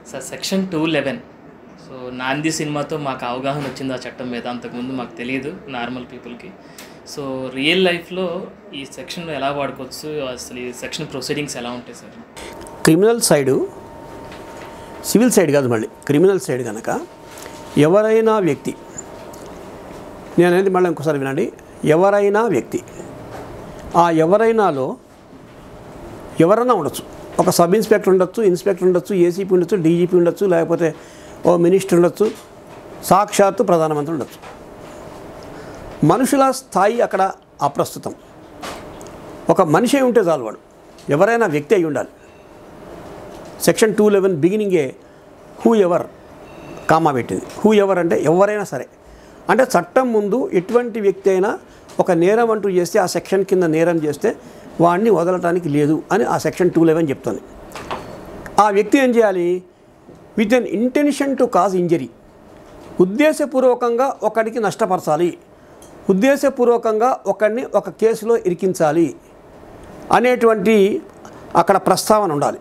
Sir section two eleven so Naandhi సినిమాతో మాకు అవగాహన వచ్చింది ఆ చట్టం మీద అంతకుముందు మాకు తెలియదు నార్మల్ పీపుల్కి సో రియల్ లైఫ్లో ఈ సెక్షన్ ఎలా వాడుకోవచ్చు అసలు ఈ సెక్షన్ ప్రొసీడింగ్స్ ఎలా ఉంటాయి sir criminal side civil side కాదు మళ్ళీ క్రిమినల్ సైడ్ కనుక ఎవరైనా వ్యక్తి నేను అనేది మళ్ళీ ఇంకోసారి వినండి ఎవరైనా వ్యక్తి ఆ ఎవరైనాలో ఎవరైనా ఉండొచ్చు ఒక సబ్ ఇన్స్పెక్టర్ ఉండొచ్చు ఇన్స్పెక్టర్ ఉండొచ్చు ఏసీపీ ఉండొచ్చు డీజీపీ ఉండొచ్చు లేకపోతే ఓ మినిస్టర్ ఉండొచ్చు సాక్షాత్తు ప్రధానమంత్రి ఉండొచ్చు మనుషుల స్థాయి అక్కడ అప్రస్తుతం ఒక మనిషి అయి ఉంటే చాలు వాడు ఎవరైనా వ్యక్తి అయి ఉండాలి సెక్షన్ టూ లెవెన్ బిగినింగే హూ ఎవర్ కామా పెట్టింది హూ ఎవర్ అంటే ఎవరైనా సరే అంటే చట్టం ముందు ఎటువంటి వ్యక్తి అయినా ఒక నేరం అంటూ చేస్తే ఆ సెక్షన్ కింద నేరం చేస్తే వాడిని వదలటానికి లేదు అని ఆ సెక్షన్ టూ లెవెన్ చెప్తుంది ఆ వ్యక్తి ఏం చేయాలి with an intention to cause injury ఉద్దేశపూర్వకంగా ఒకడికి నష్టపరచాలి ఉద్దేశపూర్వకంగా ఒకడిని ఒక కేసులో ఇరికించాలి అనేటువంటి అక్కడ ప్రస్తావన ఉండాలి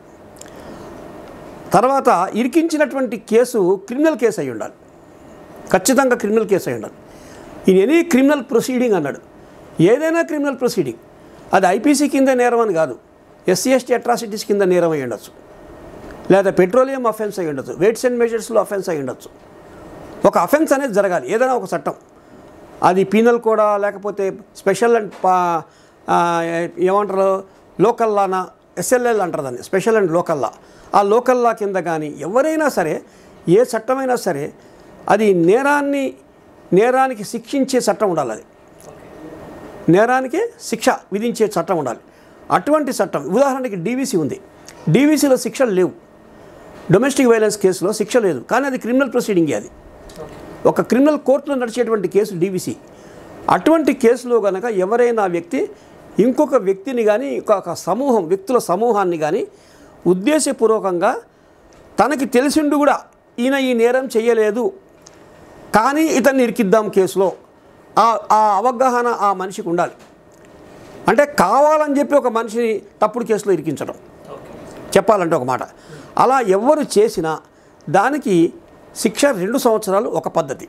తర్వాత ఇరికించినటువంటి కేసు క్రిమినల్ కేసు అయి ఉండాలి ఖచ్చితంగా క్రిమినల్ కేసు అయి ఉండాలి ఇన్ ఎనీ క్రిమినల్ ప్రొసీడింగ్ అన్నాడు ఏదైనా క్రిమినల్ ప్రొసీడింగ్ అది ఐపీసీ కింద నేరం అని కాదు ఎస్సీ ఎస్టీ అట్రాసిటీస్ కింద నేరం అయి ఉండొచ్చు లేదా పెట్రోలియం అఫెన్స్ అయి ఉండొచ్చు వెయిట్స్ అండ్ మెజర్స్లో అఫెన్స్ అయి ఉండొచ్చు ఒక అఫెన్స్ అనేది జరగాలి ఏదైనా ఒక చట్టం అది పీనల్ కూడా లేకపోతే స్పెషల్ అండ్ పా- ఆ, ఏమంటారు లోకల్ లానా ఎస్ఎల్ఎల్ అంటారు దాన్ని స్పెషల్ అండ్ లోకల్ లా ఆ లోకల్ లా కింద కానీ ఎవరైనా సరే ఏ చట్టమైనా సరే అది నేరాన్ని నేరానికి శిక్షించే చట్టం ఉండాలి అది నేరానికి శిక్ష విధించే చట్టం ఉండాలి అటువంటి చట్టం ఉదాహరణకి డీవీసీ ఉంది డీవీసీలో శిక్షలు లేవు డొమెస్టిక్ వైలెన్స్ కేసులో శిక్ష లేదు కానీ అది క్రిమినల్ ప్రొసీడింగే అది ఒక క్రిమినల్ కోర్టులో నడిచేటువంటి కేసు డీవీసీ అటువంటి కేసులో కనుక ఎవరైనా వ్యక్తి ఇంకొక వ్యక్తిని కానీ ఇంకొక సమూహం వ్యక్తుల సమూహాన్ని కానీ ఉద్దేశపూర్వకంగా తనకి తెలిసిండు కూడా ఈయన ఈ నేరం చేయలేదు కానీ ఇతన్ని ఇరికిద్దాం కేసులో ఆ ఆ అవగాహన ఆ మనిషికి ఉండాలి అంటే కావాలని చెప్పి ఒక మనిషిని తప్పుడు కేసులో ఇరికించడం చెప్పాలంటే ఒక మాట అలా ఎవరు చేసినా దానికి శిక్ష రెండు సంవత్సరాలు ఒక పద్ధతి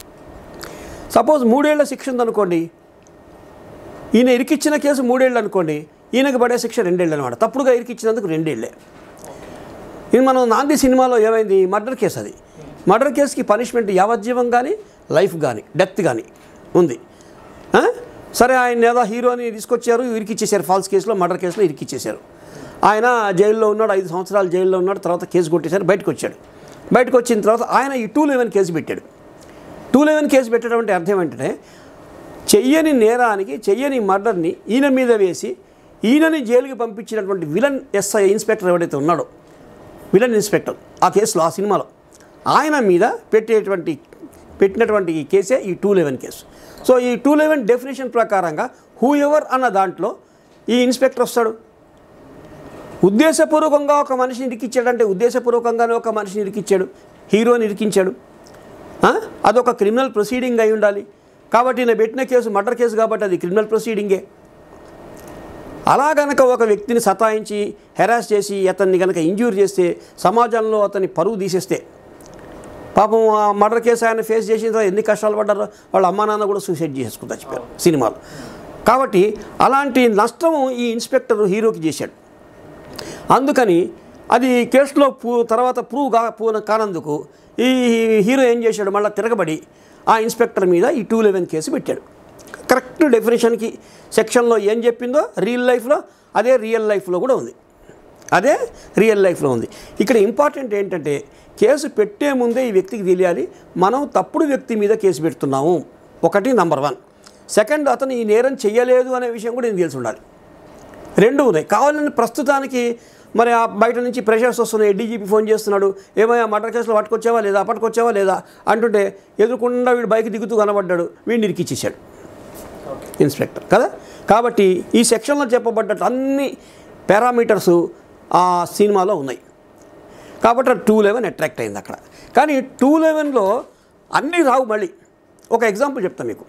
సపోజ్ మూడేళ్ల శిక్ష ఉందనుకోండి ఈయన ఇరికిచ్చిన కేసు మూడేళ్ళు అనుకోండి ఈయనకి పడే శిక్ష రెండేళ్ళు అనమాట తప్పుడుగా ఇరికిచ్చినందుకు రెండేళ్లే ఇది మనం నాంది సినిమాలో ఏమైంది మర్డర్ కేసు అది మర్డర్ కేసుకి పనిష్మెంట్ యావజ్జీవం కానీ లైఫ్ కానీ డెత్ కానీ ఉంది ఆ? సరే ఆయన ఏదో హీరోని తీసుకొచ్చారు ఇరికిచ్చేశారు ఫాల్స్ కేసులో మర్డర్ కేసులో ఇరికిచ్చేశారు ఆయన జైల్లో ఉన్నాడు ఐదు సంవత్సరాలు జైల్లో ఉన్నాడు తర్వాత కేసు కొట్టేశారు బయటకు వచ్చాడు బయటకు వచ్చిన తర్వాత ఆయన ఈ టూ లెవెన్ కేసు పెట్టాడు టూ లెవెన్ కేసు పెట్టడం అంటే అర్థం ఏంటంటే చెయ్యని నేరానికి చెయ్యని మర్డర్ని ఈయన మీద వేసి ఈయనని జైలుకి పంపించినటువంటి విలన్ ఎస్ఐ ఇన్స్పెక్టర్ ఎవడైతే ఉన్నాడో విలన్ ఇన్స్పెక్టర్ ఆ కేసులో ఆ సినిమాలో ఆయన మీద పెట్టేటువంటి పెట్టినటువంటి ఈ కేసే ఈ టూ లెవెన్ కేసు సో ఈ టూ లెవెన్ డెఫినేషన్ ప్రకారంగా హూ ఎవర్ అన్న దాంట్లో ఈ ఇన్స్పెక్టర్ వస్తాడు ఉద్దేశపూర్వకంగా ఒక మనిషిని ఇరికిచ్చాడంటే ఉద్దేశపూర్వకంగానే ఒక మనిషిని ఇరికిచ్చాడు హీరోని ఇరికించాడు ఆ? అదొక క్రిమినల్ ప్రొసీడింగ్ అయి ఉండాలి కాబట్టి నేను పెట్టిన కేసు మర్డర్ కేసు కాబట్టి అది క్రిమినల్ ప్రొసీడింగే అలా గనక ఒక వ్యక్తిని సతాయించి హెరాస్ చేసి అతన్ని గనక ఇంజ్యూర్ చేస్తే సమాజంలో అతని పరువు తీసేస్తే పాపం ఆ మర్డర్ కేసు ఆయన ఫేస్ చేసిన తర్వాత ఎన్ని కష్టాలు పడ్డారో వాళ్ళ అమ్మా నాన్న కూడా సూసైడ్ చేసుకుంటా చెప్పారు సినిమాలో కాబట్టి అలాంటి నష్టం ఈ ఇన్స్పెక్టర్ హీరోకి చేశాడు అందుకని అది కేసులో పూ తర్వాత ప్రూవ్ కా పూ కానందుకు ఈ హీరో ఏం చేశాడు మళ్ళీ తిరగబడి ఆ ఇన్స్పెక్టర్ మీద ఈ టూ లెవెన్ కేసు పెట్టాడు కరెక్ట్ డెఫినేషన్కి సెక్షన్లో ఏం చెప్పిందో రియల్ లైఫ్లో అదే రియల్ లైఫ్లో కూడా ఉంది అదే రియల్ లైఫ్లో ఉంది ఇక్కడ ఇంపార్టెంట్ ఏంటంటే కేసు పెట్టే ముందే ఈ వ్యక్తికి తెలియాలి మనం తప్పుడు వ్యక్తి మీద కేసు పెడుతున్నాము ఒకటి నంబర్ వన్ సెకండ్ అతను ఈ నేరం చెయ్యలేదు అనే విషయం కూడా నేను తెలిసి ఉండాలి రెండు ఉన్నాయి కావాలని ప్రస్తుతానికి మరి ఆ బయట నుంచి ప్రెషర్స్ వస్తున్నాయి డీజీపీ ఫోన్ చేస్తున్నాడు ఏమయ్యా మర్డర్ కేసులో పట్టుకొచ్చావా లేదా పట్టుకొచ్చావా లేదా అంటుంటే ఎదుర్కొండా వీడు బైక్ దిగుతూ కనబడ్డాడు వీడిని ఇరికిచ్చేసాడు ఇన్స్పెక్టర్ కదా కాబట్టి ఈ సెక్షన్లో చెప్పబడ్డట్టు అన్ని పారామీటర్స్ ఆ సినిమాలో ఉన్నాయి కాబట్టి టూ లెవెన్ అట్రాక్ట్ అయింది అక్కడ కానీ టూ లెవెన్లో అన్నీ రావు మళ్ళీ ఒక ఎగ్జాంపుల్ చెప్తాను మీకు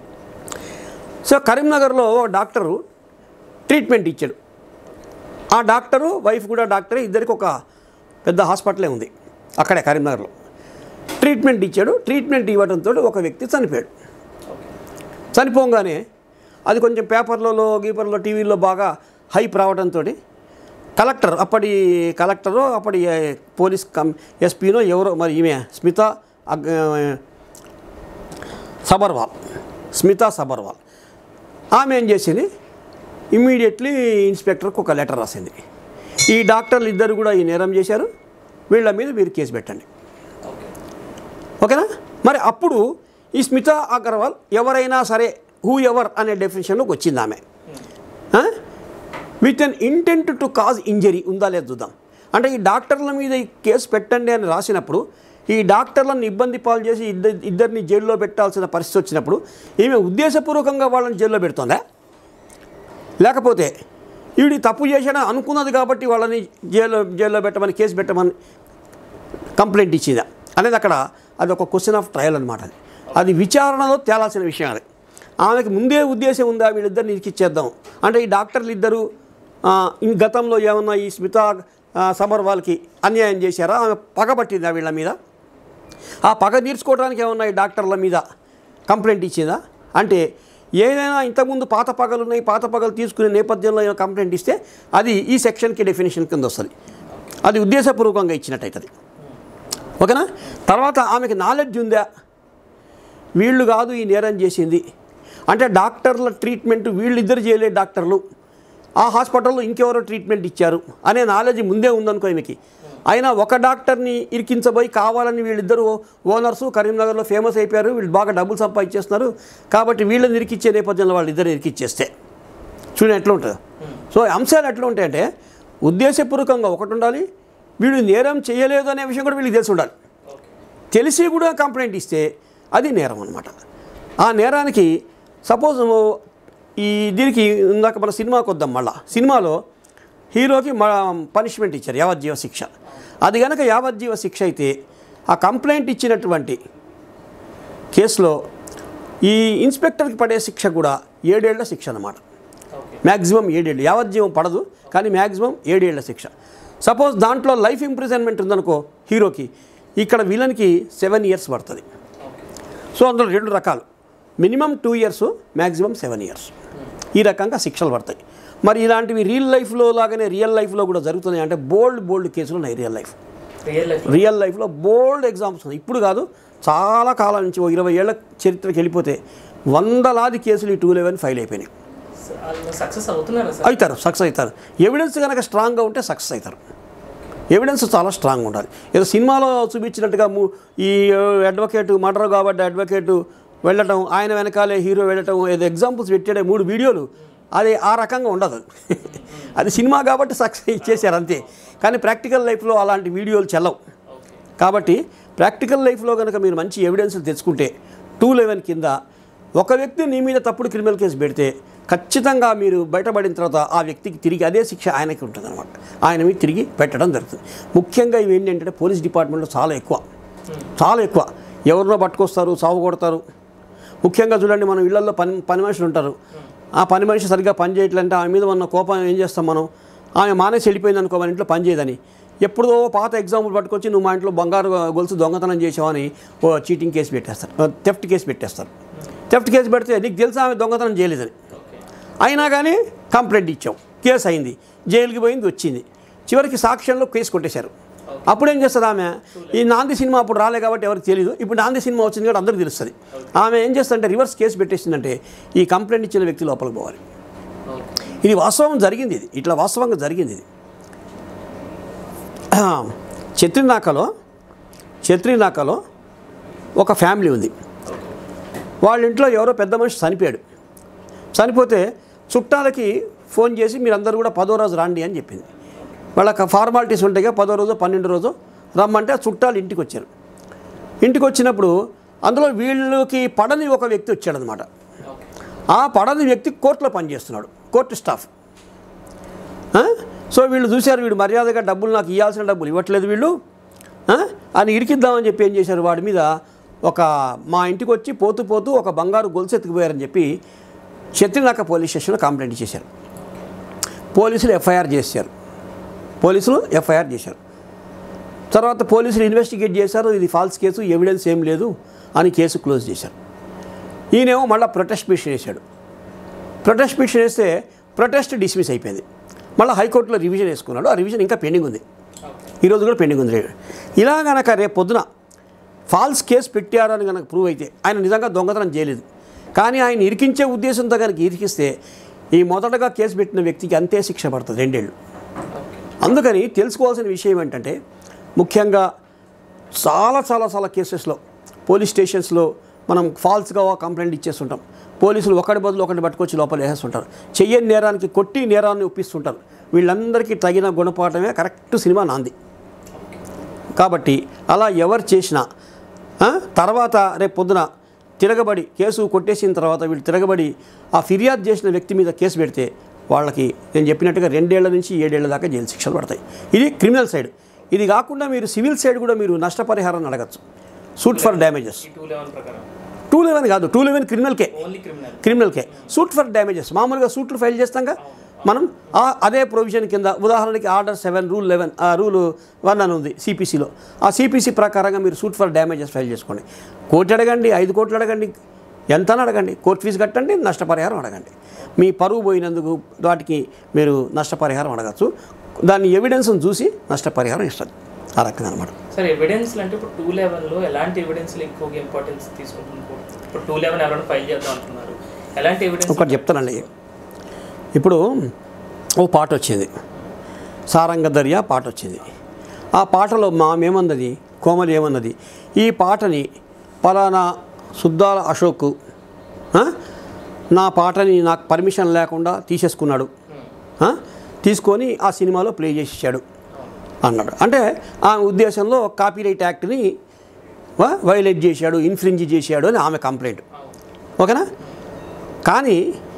సో కరీంనగర్లో ఒక డాక్టరు ట్రీట్మెంట్ ఇచ్చాడు ఆ డాక్టరు వైఫ్ కూడా డాక్టరే ఇద్దరికి ఒక పెద్ద హాస్పిటలే ఉంది అక్కడే కరీంనగర్లో ట్రీట్మెంట్ ఇచ్చాడు ట్రీట్మెంట్ ఇవ్వడంతో ఒక వ్యక్తి చనిపోయాడు చనిపోగానే అది కొంచెం పేపర్లలో గీపర్లో టీవీలో బాగా హైప్ రావడంతో కలెక్టర్ అప్పటి కలెక్టరు అప్పటి ఏ, పోలీస్ కమ్ ఎస్పీనో ఎవరో మరి ఈమె స్మిత అగ్ సబర్వాల్ స్మిత సబర్వాల్ ఆమె ఏం చేసింది ఇమ్మీడియట్లీ ఇన్స్పెక్టర్కి ఒక లెటర్ రాసింది ఈ డాక్టర్లు ఇద్దరు కూడా ఈ నేరం చేశారు వీళ్ళ మీద మీరు కేసు పెట్టండి ఓకేనా మరి అప్పుడు ఈ స్మిత అగర్వాల్ ఎవరైనా సరే హూ ఎవర్ అనే డెఫినేషన్లోకి వచ్చింది ఆమె with an intent to cause injury ఉందా లేదు చూద్దాం అంటే ఈ డాక్టర్ల మీద ఈ కేసు పెట్టండి అని రాసినప్పుడు ఈ డాక్టర్లను ఇబ్బంది పాలు చేసి ఇద్దరు ఇద్దరిని జైల్లో పెట్టాల్సిన పరిస్థితి వచ్చినప్పుడు ఈమె ఉద్దేశపూర్వకంగా వాళ్ళని జైల్లో పెడుతుందా లేకపోతే ఈవిడి తప్పు చేశాడని అనుకున్నది కాబట్టి వాళ్ళని జైల్లో జైల్లో పెట్టమని కేసు పెట్టమని కంప్లైంట్ ఇచ్చిందా అనేది అక్కడ అది ఒక క్వశ్చన్ ఆఫ్ ట్రయల్ అనమాట అది అది విచారణలో తేలాల్సిన విషయం అది ఆమెకి ముందే ఉద్దేశం ఉందా వీళ్ళిద్దరిని ఇరికిచ్చేద్దాం అంటే ఈ డాక్టర్లు ఇద్దరు ఆ, ఈ గతంలో ఏమన్నా ఈ స్మిత ఆ, సబర్వాల్కి అన్యాయం చేశారా ఆమె పగబట్టిందా వీళ్ళ మీద ఆ పగ తీర్చుకోవడానికి ఏమన్నా ఈ డాక్టర్ల మీద కంప్లైంట్ ఇచ్చిందా అంటే ఏదైనా ఇంతకుముందు పాత పగలు ఉన్నాయి పాత పగలు తీసుకునే నేపథ్యంలో ఏమైనా కంప్లైంట్ ఇస్తే అది ఈ సెక్షన్కి డెఫినేషన్ కింద వస్తుంది అది ఉద్దేశపూర్వకంగా ఇచ్చినట్టయితుంది ఓకేనా తర్వాత ఆమెకి నాలెడ్జ్ ఉందా వీళ్ళు కాదు ఈ నేరం చేసింది అంటే డాక్టర్ల ట్రీట్మెంట్ వీళ్ళిద్దరు చేయలే డాక్టర్లు ఆ హాస్పిటల్లో ఇంకెవరో ట్రీట్మెంట్ ఇచ్చారు అనే నాలెడ్జ్ ముందే ఉందనుకో ఈమెకి అయినా ఒక డాక్టర్ని ఇరికించబోయి కావాలని వీళ్ళిద్దరు ఓనర్సు కరీంనగర్లో ఫేమస్ అయిపోయారు వీళ్ళు బాగా డబ్బులు సంపాదించేస్తున్నారు కాబట్టి వీళ్ళని ఇరికిచ్చే నేపథ్యంలో వాళ్ళు ఇద్దరు ఇరికిచ్చేస్తే చూడండి ఎట్లా ఉంటుందో సో అంశాలు ఎట్లా ఉంటాయంటే ఉద్దేశపూర్వకంగా ఒకటి ఉండాలి వీడు నేరం చేయలేదు అనే విషయం కూడా వీళ్ళకి తెలిసి ఉండాలి తెలిసి కూడా కంప్లైంట్ ఇస్తే అది నేరం అనమాట ఆ నేరానికి సపోజ్ ఈ దీనికి ఇందాక మన సినిమాకి వద్దాం మళ్ళా సినిమాలో హీరోకి మా పనిష్మెంట్ ఇచ్చారు యావజ్జీవ శిక్ష అది కనుక యావజ్జీవ శిక్ష అయితే ఆ కంప్లైంట్ ఇచ్చినటువంటి కేసులో ఈ ఇన్స్పెక్టర్కి పడే శిక్ష కూడా ఏడేళ్ల శిక్ష అన్నమాట ఓకే మ్యాక్సిమం ఏడేళ్ళు యావజ్జీవం పడదు కానీ మ్యాక్సిమం ఏడేళ్ల శిక్ష సపోజ్ దాంట్లో లైఫ్ ఇంప్రిజన్మెంట్ ఉందనుకో హీరోకి ఇక్కడ విలన్కి సెవెన్ ఇయర్స్ పడుతుంది ఓకే సో అందులో రెండు రకాలు minimum two years maximum seven years ఈ రకంగా శిక్షలు పడతాయి మరి ఇలాంటివి రియల్ లైఫ్లో లాగానే రియల్ లైఫ్లో కూడా జరుగుతున్నాయి అంటే బోల్డ్ బోల్డ్ కేసులు ఉన్నాయి real life real life real లైఫ్లో బోల్డ్ ఎగ్జాంపుల్స్ ఉన్నాయి ఇప్పుడు కాదు చాలా కాలం నుంచి ఓ ఇరవై ఏళ్ళ చరిత్రకి వెళ్ళిపోతే వందలాది కేసులు ఈ టూ లెవెన్ ఫైల్ అయిపోయినాయి సక్సెస్ అవుతున్నారా సార్ అవుతారు సక్సెస్ అవుతారు ఎవిడెన్స్ కనుక స్ట్రాంగ్గా ఉంటే సక్సెస్ అవుతారు ఎవిడెన్స్ చాలా స్ట్రాంగ్ ఉండాలి ఏదో సినిమాలో చూపించినట్టుగా ము- ఈ అడ్వకేట్ మర్డర్ కాబట్టి అడ్వకేట్ వెళ్ళటం ఆయన వెనకాలే హీరో వెళ్ళటం ఏదో ఎగ్జాంపుల్స్ పెట్టాడే మూడు వీడియోలు అది ఆ రకంగా ఉండదు అది సినిమా కాబట్టి సక్సెస్ ఇచ్చేసారు అంతే కానీ ప్రాక్టికల్ లైఫ్లో అలాంటి వీడియోలు చెల్లవు కాబట్టి ప్రాక్టికల్ లైఫ్లో కనుక మీరు మంచి ఎవిడెన్స్ తెచ్చుకుంటే టూ లెవెన్ కింద ఒక వ్యక్తి నీ మీద తప్పుడు క్రిమినల్ కేసు పెడితే ఖచ్చితంగా మీరు బయటపడిన తర్వాత ఆ వ్యక్తికి తిరిగి అదే శిక్ష ఆయనకి ఉంటుందన్నమాట ఆయన మీద తిరిగి పెట్టడం జరుగుతుంది ముఖ్యంగా ఇవి ఏంటంటే పోలీస్ డిపార్ట్మెంట్లో చాలా ఎక్కువ చాలా ఎక్కువ ఎవరినో పట్టుకొస్తారు సాగు కొడతారు ముఖ్యంగా చూడండి మనం ఇళ్లలో పని పని మనుషులు ఉంటారు ఆ పని మనిషి సరిగ్గా పని చేయట్లంటే ఆమె మీద ఉన్న కోపం ఏం చేస్తాం మనం ఆమె మానేసి వెళ్ళిపోయింది అనుకో మన ఇంట్లో పని చేయదని ఎప్పుడో పాత ఎగ్జాంపుల్ పట్టుకొచ్చి నువ్వు మా ఇంట్లో బంగారు గొలుసు దొంగతనం చేసావని ఓ చీటింగ్ కేసు పెట్టేస్తారు థెఫ్ట్ కేసు పెట్టేస్తారు థెఫ్ట్ కేసు పెడితే నీకు తెలుసా ఆమె దొంగతనం చేయలేదని ఓకే అయినా కానీ కంప్లైంట్ ఇచ్చాం కేసు అయింది జైలుకి పోయింది వచ్చింది చివరికి సాక్ష్యంలో కేసు కొట్టేశారు అప్పుడు ఏం చేస్తుంది ఆమె ఈ నాంది సినిమా అప్పుడు రాలే కాబట్టి ఎవరికి తెలియదు ఇప్పుడు నాంది సినిమా వచ్చింది కాబట్టి అందరికీ తెలుస్తుంది ఆమె ఏం చేస్తుందంటే రివర్స్ కేసు పెట్టేసిందంటే ఈ కంప్లైంట్ ఇచ్చిన వ్యక్తి లోపలికి పోవాలి ఓకే ఇది వాస్తవం జరిగింది ఇది ఇట్లా వాస్తవంగా జరిగింది ఇది చత్రినాకలో చత్రినాకలో ఒక ఫ్యామిలీ ఉంది వాళ్ళ ఇంట్లో ఎవరో పెద్ద మనిషి చనిపోయాడు చనిపోతే చుట్టాలకి ఫోన్ చేసి మీరందరూ కూడా పదో రోజు రండి అని చెప్పింది వాళ్ళకి ఫార్మాలిటీస్ ఉంటాయి కదా పదో రోజు పన్నెండు రోజు రమ్మంటే ఆ చుట్టాలు ఇంటికి వచ్చారు ఇంటికి వచ్చినప్పుడు అందులో వీళ్ళకి పడని ఒక వ్యక్తి వచ్చాడనమాట ఓకే ఆ పడని వ్యక్తి కోర్టులో పనిచేస్తున్నాడు కోర్టు స్టాఫ్ ఆ? సో వీళ్ళు చూశారు వీడు మర్యాదగా డబ్బులు నాకు ఇవ్వాల్సిన డబ్బులు ఇవ్వట్లేదు వీళ్ళు ఆ? అని ఇరికిద్దామని చెప్పి ఏం చేశారు వాడి మీద ఒక మా ఇంటికి వచ్చి పోతూ పోతూ ఒక బంగారు గొలుసు ఎత్తుకుపోయారని చెప్పి చెత్తినాక పోలీస్ స్టేషన్లో కంప్లైంట్ చేశారు పోలీసులు ఎఫ్ఐఆర్ చేశారు పోలీసులు ఎఫ్ఐఆర్ చేశారు తర్వాత పోలీసులు ఇన్వెస్టిగేట్ చేశారు ఇది ఫాల్స్ కేసు ఎవిడెన్స్ ఏం లేదు అని కేసు క్లోజ్ చేశారు ఈయనేమో మళ్ళీ ప్రొటెస్ట్ పిటిషన్ వేశాడు ప్రొటెస్ట్ పిటిషన్ వేస్తే ప్రొటెస్ట్ డిస్మిస్ అయిపోయింది మళ్ళీ హైకోర్టులో రివిజన్ వేసుకున్నాడు ఆ రివిజన్ ఇంకా పెండింగ్ ఉంది ఈరోజు కూడా పెండింగ్ ఉంది ఇలా గనక రేపు పొద్దున ఫాల్స్ కేసు పెట్టారని కనుక ప్రూవ్ అయితే ఆయన నిజంగా దొంగతనం చేయలేదు కానీ ఆయన ఇరికించే ఉద్దేశంతో కనుక ఇరికిస్తే ఈ మొదటగా కేసు పెట్టిన వ్యక్తికి అంతే శిక్ష పడుతుంది రెండేళ్ళు అందుకని తెలుసుకోవాల్సిన విషయం ఏంటంటే ముఖ్యంగా చాలా చాలా చాలా కేసెస్లో పోలీస్ స్టేషన్స్లో మనం ఫాల్స్గా కంప్లైంట్ ఇచ్చేస్తుంటాం పోలీసులు ఒకటి బదులు ఒకటి పట్టుకొచ్చి లోపల వేసేస్తుంటారు చెయ్యని నేరానికి కొట్టి నేరాన్ని ఒప్పిస్తుంటారు వీళ్ళందరికీ తగిన గుణపాఠమే కరెక్ట్ సినిమా నాంది కాబట్టి అలా ఎవరు చేసినా ఆ, తర్వాత రేపు పొద్దున తిరగబడి కేసు కొట్టేసిన తర్వాత వీళ్ళు తిరగబడి ఆ ఫిర్యాదు చేసిన వ్యక్తి మీద కేసు పెడితే వాళ్ళకి నేను చెప్పినట్టుగా రెండేళ్ల నుంచి ఏడేళ్ల దాకా జైలు శిక్షలు పడతాయి ఇది క్రిమినల్ సైడ్ ఇది కాకుండా మీరు సివిల్ సైడ్ కూడా మీరు నష్టపరిహారాన్ని అడగచ్చు సూట్ ఫర్ డ్యామేజెస్ ఈ టూ లెవెన్ ప్రకారం టూ లెవెన్ కాదు టూ లెవెన్ క్రిమినల్కే ఓన్లీ క్రిమినల్ క్రిమినల్కే సూట్ ఫర్ డ్యామేజెస్ మామూలుగా సూట్లు ఫైల్ చేస్తాంగా మనం ఆ అదే ప్రొవిజన్ కింద ఉదాహరణకి order seven rule eleven rule one అని ఉంది సిపిసిలో ఆ సిపిసి ప్రకారంగా మీరు సూట్ ఫర్ డ్యామేజెస్ ఫైల్ చేసుకోండి కోటి అడగండి ఐదు కోట్లు అడగండి ఎంత అని అడగండి కోర్టు ఫీజు కట్టండి నష్టపరిహారం అడగండి మీ పరువు పోయినందుకు వాటికి మీరు నష్టపరిహారం అడగచ్చు దాన్ని ఎవిడెన్స్ని చూసి నష్టపరిహారం ఇస్తుంది ఆ రకంగా అనమాట సార్ ఎవిడెన్స్ అంటే ఇప్పుడు టూ లెవెన్లో ఎలాంటి ఎవిడెన్స్లు ఎక్కువగా ఇంపార్టెన్స్ తీసుకుంటుంది కోర్టు? ఇప్పుడు టూ లెవెన్ ఎవరైనా ఫైల్ చేద్దాం అంటున్నారు ఎలాంటి ఎవిడెన్స్ ఒకటి చెప్తానండి ఇప్పుడు ఓ పాట వచ్చింది సారంగ దర్యా పాట వచ్చింది ఆ పాటలో మామేమన్నది కోమలి ఏమన్నది ఈ పాటని పలానా సుద్దాల అశోక్ ఆ, నా పాటని నాకు పర్మిషన్ లేకుండా తీసేసుకున్నాడు ఆ, తీసుకొని ఆ సినిమాలో ప్లే చేసేసాడు అన్నాడు అంటే ఆ ఉద్దేశంలో కాపీరైట్ యాక్ట్ని వైలేట్ చేశాడు ఇన్ఫ్రింజ్ చేశాడు అని ఆమె కంప్లైంట్ ఓకేనా కానీ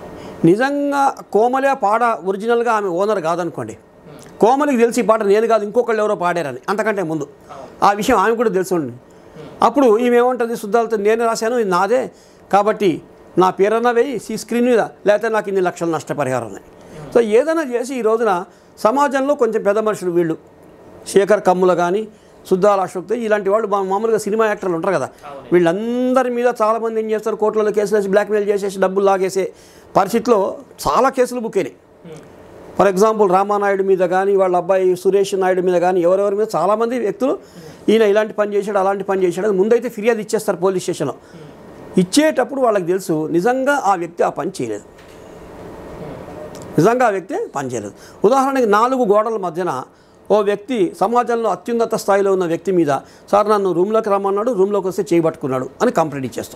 నిజంగా కోమలే పాట ఒరిజినల్గా ఆమె ఓనర్ కాదనుకోండి కోమలికి తెలిసి ఈ పాట నేను కాదు ఇంకొకళ్ళు ఎవరో పాడారని అంతకంటే ముందు ఆ విషయం ఆమె కూడా తెలిసి ఉండి అప్పుడు ఈమె ఏమంటుంది శుద్ధాలతో నేను రాశాను ఇది నాదే కాబట్టి నా పేరన్నా వేయి ఈ స్క్రీన్ మీద లేకపోతే నాకు ఇన్ని లక్షల నష్టపరిహారం ఉన్నాయి సో ఏదైనా చేసి ఈ రోజున సమాజంలో కొంచెం పెద్ద మనుషులు వీళ్ళు శేఖర్ కమ్ముల కానీ సుద్దాల అశోక్తో ఇలాంటి వాళ్ళు మా- మామూలుగా సినిమా యాక్టర్లు ఉంటారు కదా వీళ్ళందరి మీద చాలామంది ఏం చేస్తారు కోర్టులలో కేసులు వేసి బ్లాక్మెయిల్ చేసేసి డబ్బులు లాగేసే పరిస్థితిలో చాలా కేసులు బుక్ అయినాయి ఫర్ ఎగ్జాంపుల్ రామానాయుడు మీద కానీ వాళ్ళ అబ్బాయి సురేష్ నాయుడు మీద కానీ ఎవరెవరి మీద చాలామంది వ్యక్తులు ఈయన ఇలాంటి పని చేశాడు అలాంటి పని చేశాడు అని ముందైతే ఫిర్యాదు ఇచ్చేస్తారు పోలీస్ స్టేషన్లో ఇచ్చేటప్పుడు వాళ్ళకి తెలుసు నిజంగా ఆ వ్యక్తి ఆ పని చేయలేదు నిజంగా ఆ వ్యక్తి పనిచేయలేదు ఉదాహరణకి నాలుగు గోడల మధ్యన ఓ వ్యక్తి సమాజంలో అత్యున్నత స్థాయిలో ఉన్న వ్యక్తి మీద సార్ నన్ను రూమ్లోకి రమ్మన్నాడు రూమ్లోకి వస్తే చేయబట్టుకున్నాడు అని కంప్లైంట్ ఇచ్చేస్తాం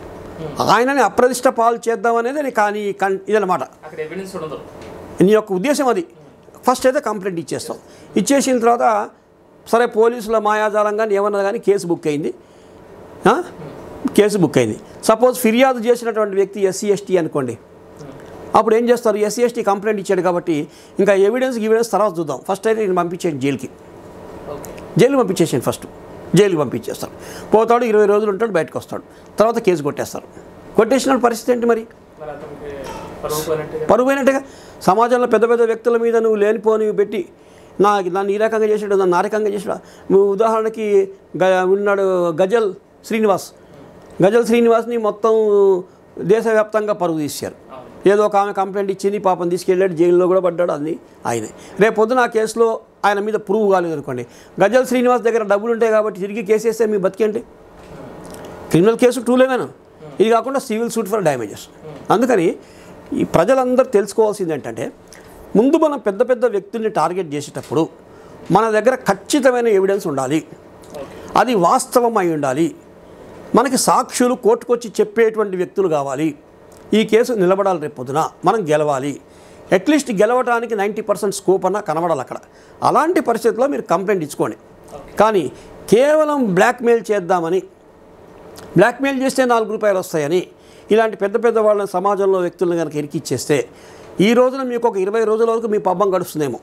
ఆయనని అప్రదిష్ట పాలు చేద్దాం అనేది అది కానీ కన్- ఇదనమాట అక్కడ ఎవిడెన్స్ ఉండదు నీ యొక్క ఉద్దేశం అది ఫస్ట్ అయితే కంప్లైంట్ ఇచ్చేస్తాం ఇచ్చేసిన తర్వాత సరే పోలీసుల మాయాజాలం కానీ ఏమన్నా కానీ కేసు బుక్ అయింది ఆ? కేసు బుక్ అయింది సపోజ్ ఫిర్యాదు చేసినటువంటి వ్యక్తి ఎస్సీ ఎస్టీ అనుకోండి అప్పుడు ఏం చేస్తారు ఎస్సీ ఎస్టీ కంప్లైంట్ ఇచ్చాడు కాబట్టి ఇంకా ఎవిడెన్స్ ఎవిడెన్స్ తర్వాత చూద్దాం ఫస్ట్ అయితే నేను పంపించేయండి జైలుకి ఓకే జైలు పంపించేసాను ఫస్ట్ జైలుకి పంపించేస్తారు పోతాడు ఇరవై రోజులు ఉంటాడు బయటకు వస్తాడు తర్వాత కేసు కొట్టేస్తారు కొట్టేసిన పరిస్థితి ఏంటి మరి మరి అతనికి పరువు పోయినట్టుగా పరువైనట్టుగా సమాజంలో పెద్ద పెద్ద వ్యక్తుల మీద నువ్వు లేనిపోనివి పెట్టి నా నన్ను ఈ రకంగా చేసాడు నన్ను ఆ రకంగా చేసాడు నువ్వు ఉదాహరణకి గ ఉన్నాడు గజల్ శ్రీనివాస్ గజల్ శ్రీనివాస్ని మొత్తం దేశవ్యాప్తంగా పరుగు తీశారు ఏదో ఒక ఆమె కంప్లైంట్ ఇచ్చింది పాపం తీసుకెళ్ళాడు జైల్లో కూడా పడ్డాడు అది ఆయనే రేపు పొద్దున ఆ కేసులో ఆయన మీద ప్రూవ్ కాలేదు అనుకోండి గజల్ శ్రీనివాస్ దగ్గర డబ్బులు ఉంటాయి కాబట్టి తిరిగి కేసు వేస్తే మీ బతికేంటి క్రిమినల్ కేసు టూ లెవెన్ ఇది కాకుండా సివిల్ సూట్ ఫర్ డ్యామేజెస్ అందుకని ఈ ప్రజలందరూ తెలుసుకోవాల్సింది ఏంటంటే ముందు మనం పెద్ద పెద్ద వ్యక్తుల్ని టార్గెట్ చేసేటప్పుడు మన దగ్గర ఖచ్చితమైన ఎవిడెన్స్ ఉండాలి అది వాస్తవం అయి ఉండాలి మనకి సాక్షులు కోర్టుకొచ్చి చెప్పేటువంటి వ్యక్తులు కావాలి ఈ కేసు నిలబడాలి రేపు పొద్దున మనం గెలవాలి అట్లీస్ట్ గెలవడానికి నైంటీ పర్సెంట్ స్కోప్ అన్న కనబడాలి అక్కడ అలాంటి పరిస్థితుల్లో మీరు కంప్లైంట్ ఇచ్చుకోండి కానీ కేవలం బ్లాక్మెయిల్ చేద్దామని బ్లాక్మెయిల్ చేస్తే నాలుగు రూపాయలు వస్తాయని ఇలాంటి పెద్ద పెద్ద వాళ్ళని సమాజంలో వ్యక్తులను కనుక ఇరికిచ్చేస్తే ఈ రోజున మీకు ఒక ఇరవై రోజుల వరకు మీ పబ్బం గడుస్తుందేమో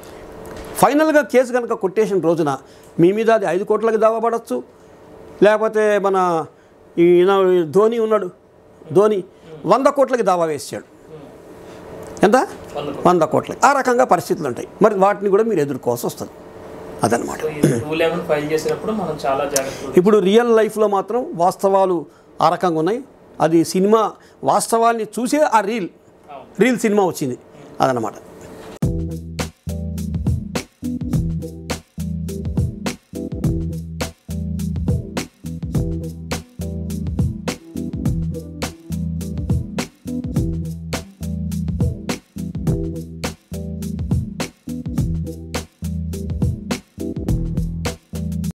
ఫైనల్గా కేసు కనుక కొట్టేసిన రోజున మీ మీద అది ఐదు కోట్లకి దావా పడవచ్చు లేకపోతే మన ఈ ఈయన ధోని ఉన్నాడు ధోని వంద కోట్లకి దావా వేసాడు ఎంత వంద వంద కోట్లకి ఆ రకంగా పరిస్థితులు ఉంటాయి మరి వాటిని కూడా మీరు ఎదుర్కోవాల్సి వస్తుంది అదనమాట సో ఈ టూ లెవెన్ ఫైల్ చేసేటప్పుడు మనం చాలా జాగ్రత్తలు ఇప్పుడు రియల్ లైఫ్లో మాత్రం వాస్తవాలు ఆ రకంగా ఉన్నాయి అది సినిమా వాస్తవాల్ని చూసే ఆ రీల్ అవును రీల్ సినిమా వచ్చింది అదనమాట